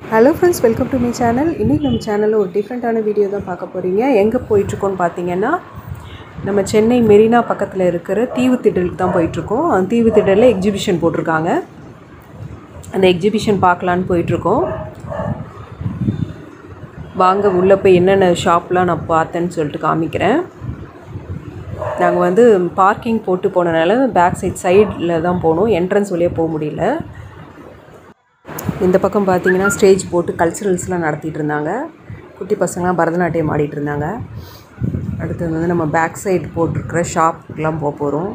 hello friends welcome to me channel இன்றைக்கி நம்ம சேனலில் ஒரு டிஃப்ரெண்ட்டான வீடியோ தான் பார்க்க போகிறீங்க எங்கே போயிட்டுருக்கோன்னு பார்த்தீங்கன்னா நம்ம சென்னை மெரினா பக்கத்தில் இருக்கிற தீவுத்திடலுக்கு தான் போயிட்டுருக்கோம் அந்த தீவுத்திடலில் எக்ஸிபிஷன் போட்டிருக்காங்க அந்த எக்ஸிபிஷன் பார்க்கலான்னு போயிட்டுருக்கோம் வாங்க உள்ளே போய் என்னென்ன ஷாப்லாம் நான் பார்த்தேன்னு சொல்லிட்டு காமிக்கிறேன் நாங்கள் வந்து பார்க்கிங் போட்டு போனனால பேக் சைட் சைடில் தான் போகணும் என்ட்ரன்ஸ் வழியாக போக முடியல இந்த பக்கம் பார்த்தீங்கன்னா ஸ்டேஜ் போட்டு கல்ச்சுரல்ஸ்லாம் நடத்திட்டு இருந்தாங்க குட்டி பசங்களாம் பரதநாட்டியம் ஆடிட்டு இருந்தாங்க அடுத்தது வந்து நம்ம பேக் சைடு போட்டிருக்கிற ஷாப்புக்கெலாம் போக போகிறோம்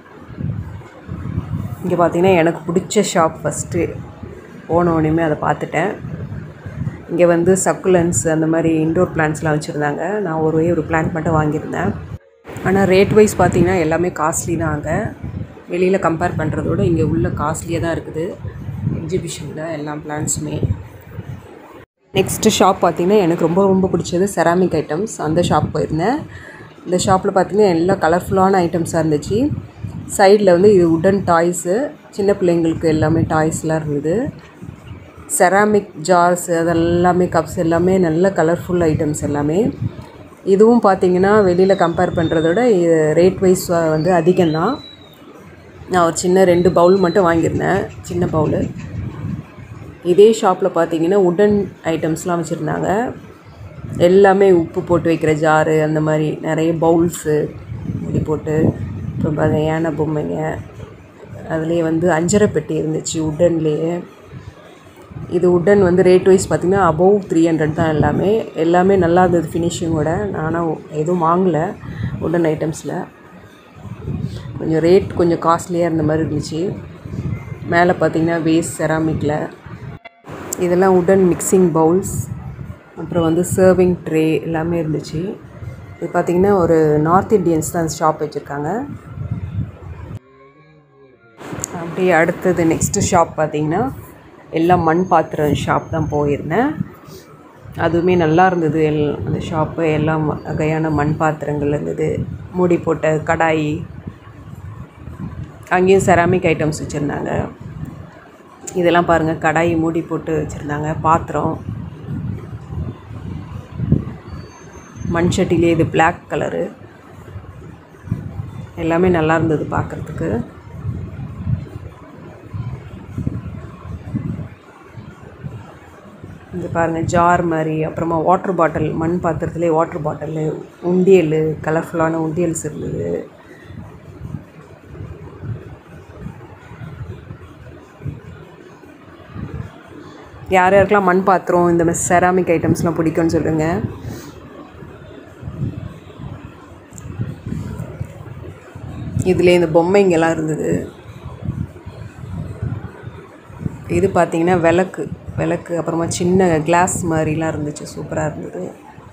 இங்கே பார்த்தீங்கன்னா எனக்கு பிடிச்ச ஷாப் ஃபஸ்ட்டு போன உடனே அதை பார்த்துட்டேன் இங்கே வந்து சக்குலன்ஸ் அந்த மாதிரி இன்டோர் பிளான்ஸ்லாம் வச்சுருந்தாங்க நான் ஒரு ஒரு பிளான்ட் மட்டும் வாங்கியிருந்தேன் ஆனால் ரேட் வைஸ் பார்த்தீங்கன்னா எல்லாமே காஸ்ட்லி தான் அங்கே வெளியில் கம்பேர் பண்ணுறதோட இங்கே உள்ள காஸ்ட்லியாக தான் இருக்குது எக்ஸிபிஷனில் எல்லா பிளான்ஸுமே நெக்ஸ்ட்டு ஷாப் பார்த்திங்கன்னா எனக்கு ரொம்ப ரொம்ப பிடிச்சது செராமிக் ஐட்டம்ஸ் அந்த ஷாப் போயிருந்தேன் இந்த ஷாப்பில் பார்த்திங்கன்னா எல்லா கலர்ஃபுல்லான ஐட்டம்ஸாக இருந்துச்சு சைடில் வந்து இது உடன் டாய்ஸு சின்ன பிள்ளைங்களுக்கு எல்லாமே டாய்ஸ்லாம் இருந்தது செராமிக் ஜார்ஸ் அதெல்லாமே கப்ஸ் எல்லாமே நல்ல கலர்ஃபுல் ஐட்டம்ஸ் எல்லாமே இதுவும் பார்த்திங்கன்னா வெளியில் கம்பேர் பண்ணுறதோட ரேட் வைஸ் வந்து அதிகம்தான் நான் ஒரு சின்ன ரெண்டு பவுல் மட்டும் வாங்கியிருந்தேன் சின்ன பவுலு இதே ஷாப்பில் பார்த்தீங்கன்னா உடன் ஐட்டம்ஸ்லாம் வச்சுருந்தாங்க எல்லாமே உப்பு போட்டு வைக்கிற ஜாரு அந்த மாதிரி நிறைய பவுல்ஸு இப்படி போட்டு அப்புறம் பாருங்க யானை பொம்மைங்க அதுலேயே வந்து அஞ்சரை பெட்டி இருந்துச்சு உட்டன்லேயே இது உட்டன் வந்து ரேட் வைஸ் பார்த்திங்கன்னா அபவ் த்ரீ ஹண்ட்ரட் தான் எல்லாமே எல்லாமே நல்லா இருந்தது ஃபினிஷிங்கோட நானும் எதுவும் வாங்கலை உட்டன் ஐட்டம்ஸில் கொஞ்சம் ரேட் கொஞ்சம் காஸ்ட்லியாக இருந்த மாதிரி இருந்துச்சு மேலே பார்த்திங்கன்னா வேஸ்ட் செராமிக்கில் இதெல்லாம் உடன் மிக்சிங் பவுல்ஸ் அப்புறம் வந்து சர்விங் ட்ரே எல்லாமே இருந்துச்சு இது பார்த்திங்கன்னா ஒரு நார்த் இண்டியன்ஸ் தான் ஷாப் வச்சுருக்காங்க அப்படியே அடுத்தது நெக்ஸ்ட்டு ஷாப் பார்த்திங்கன்னா எல்லாம் மண் பாத்திரம் ஷாப் தான் போயிருந்தேன் அதுவுமே நல்லா இருந்தது எல் அந்த ஷாப்பு எல்லாம் வகையான மண் பாத்திரங்கள் இருந்தது மூடி போட்ட கடாய் அங்கேயும் செராமிக் ஐட்டம்ஸ் வச்சுருந்தாங்க இதெல்லாம் பாருங்கள் கடாய் மூடி போட்டு வச்சுருந்தாங்க பாத்திரம் மண் சட்டிலே இது பிளாக் கலரு எல்லாமே நல்லா இருந்தது பார்க்குறதுக்கு இது பாருங்கள் ஜார் மாதிரி அப்புறமா வாட்ரு பாட்டில் மண் பாத்திரத்துலேயே வாட்ரு பாட்டில் உண்டியல் கலர்ஃபுல்லான உண்டியல்ஸ் இருந்தது யார் யாருக்கெல்லாம் மண் பாத்திரம் இந்த மாதிரி செராமிக் ஐட்டம்ஸ்லாம் பிடிக்கும்னு சொல்லுங்கள் இதில் இந்த பொம்மைங்கெல்லாம் இருந்தது இது பார்த்திங்கன்னா விளக்கு விளக்கு அப்புறமா சின்ன கிளாஸ் மாதிரிலாம் இருந்துச்சு சூப்பராக இருந்தது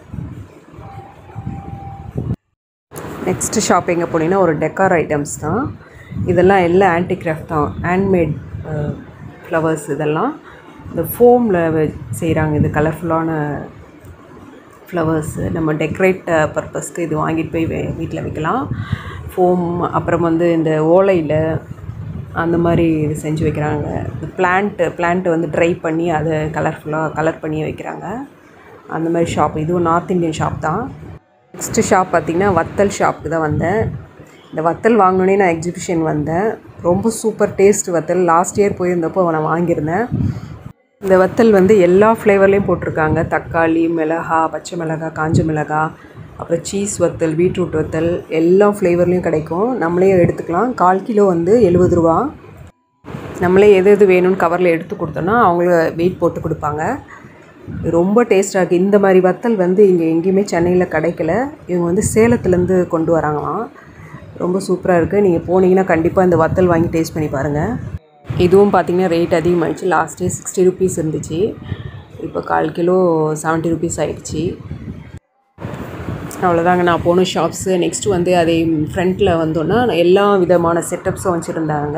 நெக்ஸ்ட்டு ஷாப் எங்கே போனீங்கன்னா ஒரு டெக்கார் ஐட்டம்ஸ் தான் இதெல்லாம் எல்லாம் ஆன்டிகிராஃப்ட் தான் ஹேண்ட்மேட் ஃப்ளவர்ஸ் இதெல்லாம் இந்த ஃபோமில் செய்கிறாங்க இது கலர்ஃபுல்லான ஃப்ளவர்ஸு நம்ம டெக்கரேட் பர்பஸ்க்கு இது வாங்கிட்டு போய் வீட்டில் வைக்கலாம் ஃபோம் அப்புறம் வந்து இந்த ஓலையில் அந்த மாதிரி இது செஞ்சு வைக்கிறாங்க இந்த பிளான்ட்டு பிளான்ட்டு வந்து ட்ரை பண்ணி அதை கலர்ஃபுல்லாக கலர் பண்ணி வைக்கிறாங்க அந்த மாதிரி ஷாப் இதுவும் நார்த் இந்தியன் ஷாப் தான் நெக்ஸ்ட்டு ஷாப் பார்த்திங்கன்னா வத்தல் ஷாப்புக்கு தான் வந்தேன் இந்த வத்தல் வாங்கினோடனே நான் எக்ஸிபிஷன் வந்தேன் ரொம்ப சூப்பர் டேஸ்ட் வத்தல் லாஸ்ட் இயர் போயிருந்தப்போ நான் வாங்கியிருந்தேன் இந்த வத்தல் வந்து எல்லா ஃப்ளேவர்லேயும் போட்டிருக்காங்க தக்காளி மிளகா பச்சை மிளகா காஞ்ச மிளகா அப்புறம் சீஸ் வத்தல் பீட்ரூட் வத்தல் எல்லா ஃப்ளேவர்லேயும் கிடைக்கும் நம்மளே எடுத்துக்கலாம் கால் கிலோ வந்து எழுபது ரூபா நம்மளே எது எது வேணும்னு கவரில் எடுத்து கொடுத்தோன்னா அவங்கள வெயிட் போட்டு கொடுப்பாங்க ரொம்ப டேஸ்ட்டாக இருக்குது இந்த மாதிரி வத்தல் வந்து இங்கே எங்கேயுமே சென்னையில் கிடைக்கல இவங்க வந்து சேலத்துலேருந்து கொண்டு வராங்களாம் ரொம்ப சூப்பராக இருக்குது நீங்கள் போனீங்கன்னா கண்டிப்பாக இந்த வத்தல் வாங்கி டேஸ்ட் பண்ணி பாருங்கள் இதுவும் பார்த்திங்கன்னா ரேட் அதிகமாகிடுச்சு லாஸ்ட் இயர் சிக்ஸ்டி ருபீஸ் இருந்துச்சு இப்போ கால் கிலோ செவன்ட்டி ருபீஸ் ஆகிடுச்சு அவ்வளோதாங்க நான் போன ஷாப்ஸு நெக்ஸ்ட்டு வந்து அதே ஃப்ரண்ட்டில் வந்தோன்னா எல்லா விதமான செட்டப்ஸும் வச்சுருந்தாங்க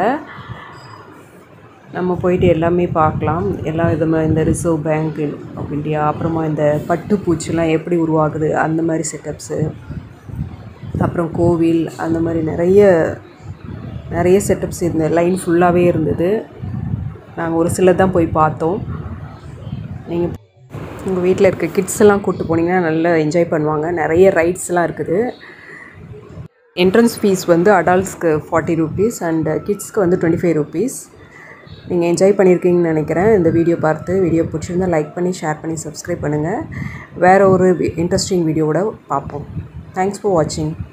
நம்ம போயிட்டு எல்லாமே பார்க்கலாம் எல்லா விதமாக இந்த ரிசர்வ் பேங்க் ஆஃப் இந்தியா அப்புறமா இந்த பட்டுப்பூச்சிலாம் எப்படி உருவாகுது அந்த மாதிரி செட்டப்ஸு அப்புறம் கோவில் அந்த மாதிரி நிறைய நிறைய செட்டப்ஸ் இந்த லைன் ஃபுல்லாகவே இருந்தது நாங்கள் ஒரு சிலர் தான் போய் பார்த்தோம் நீங்கள் உங்கள் வீட்டில் இருக்க கிட்ஸ் எல்லாம் கூப்பிட்டு போனீங்கன்னா நல்லா என்ஜாய் பண்ணுவாங்க நிறைய ரைட்ஸ்லாம் இருக்குது என்ட்ரன்ஸ் ஃபீஸ் வந்து அடல்ட்ஸ்க்கு ஃபார்ட்டி ருபீஸ் அண்ட் கிட்ஸ்க்கு வந்து டுவெண்ட்டி ஃபைவ் ருபீஸ் நீங்கள் என்ஜாய் பண்ணியிருக்கீங்கன்னு நினைக்கிறேன் இந்த வீடியோ பார்த்து வீடியோ பிடிச்சிருந்தா லைக் பண்ணி ஷேர் பண்ணி சப்ஸ்கிரைப் பண்ணுங்கள் வேறு ஒரு இன்ட்ரெஸ்டிங் வீடியோவோட பார்ப்போம் தேங்க்ஸ் ஃபார் வாட்சிங்